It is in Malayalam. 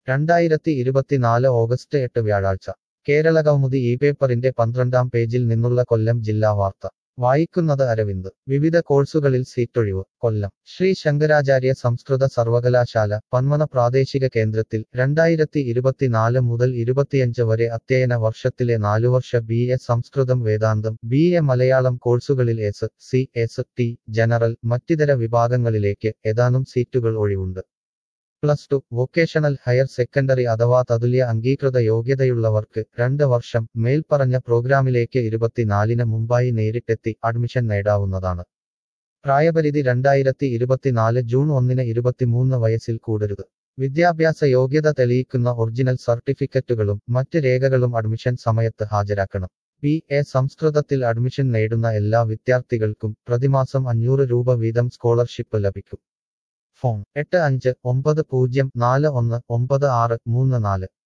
രണ്ടായിരത്തി ഇരുപത്തിനാല് ഓഗസ്റ്റ് എട്ട് വ്യാഴാഴ്ച കേരള കൗമുദി ഈ പേപ്പറിന്റെ പന്ത്രണ്ടാം പേജിൽ നിന്നുള്ള കൊല്ലം ജില്ലാ വാർത്ത വായിക്കുന്നത് അരവിന്ദ് വിവിധ കോഴ്സുകളിൽ സീറ്റൊഴിവ് കൊല്ലം ശ്രീ ശങ്കരാചാര്യ സംസ്കൃത സർവകലാശാല പന്മന പ്രാദേശിക കേന്ദ്രത്തിൽ രണ്ടായിരത്തി ഇരുപത്തിനാല് മുതൽ ഇരുപത്തിയഞ്ച് വരെ അധ്യയന വർഷത്തിലെ നാലുവർഷ ബി എ സംസ്കൃതം വേദാന്തം ബി എ മലയാളം കോഴ്സുകളിൽ S C S T general മറ്റിതര വിഭാഗങ്ങളിലേക്ക് ഏതാനും സീറ്റുകൾ ഒഴിവുണ്ട് plus two vocational higher secondary അഥവാ തതുല്യ അംഗീകൃത യോഗ്യതയുള്ളവർക്ക് രണ്ട് വർഷം മേൽപ്പറഞ്ഞ പ്രോഗ്രാമിലേക്ക് ഇരുപത്തിനാലിന് മുമ്പായി നേരിട്ടെത്തി അഡ്മിഷൻ നേടാവുന്നതാണ് പ്രായപരിധി രണ്ടായിരത്തി ഇരുപത്തിനാല് ജൂൺ ഒന്നിന് ഇരുപത്തിമൂന്ന് വയസ്സിൽ കൂടരുത് വിദ്യാഭ്യാസ യോഗ്യത തെളിയിക്കുന്ന ഒറിജിനൽ സർട്ടിഫിക്കറ്റുകളും മറ്റ് രേഖകളും അഡ്മിഷൻ സമയത്ത് ഹാജരാക്കണം ബി എ സംസ്കൃതത്തിൽ അഡ്മിഷൻ നേടുന്ന എല്ലാ വിദ്യാർത്ഥികൾക്കും പ്രതിമാസം അഞ്ഞൂറ് രൂപ വീതം സ്കോളർഷിപ്പ് ലഭിക്കും ഫോൺ എട്ട് അഞ്ച് ഒമ്പത് പൂജ്യം നാല് ഒന്ന് ഒമ്പത് ആറ് മൂന്ന് നാല്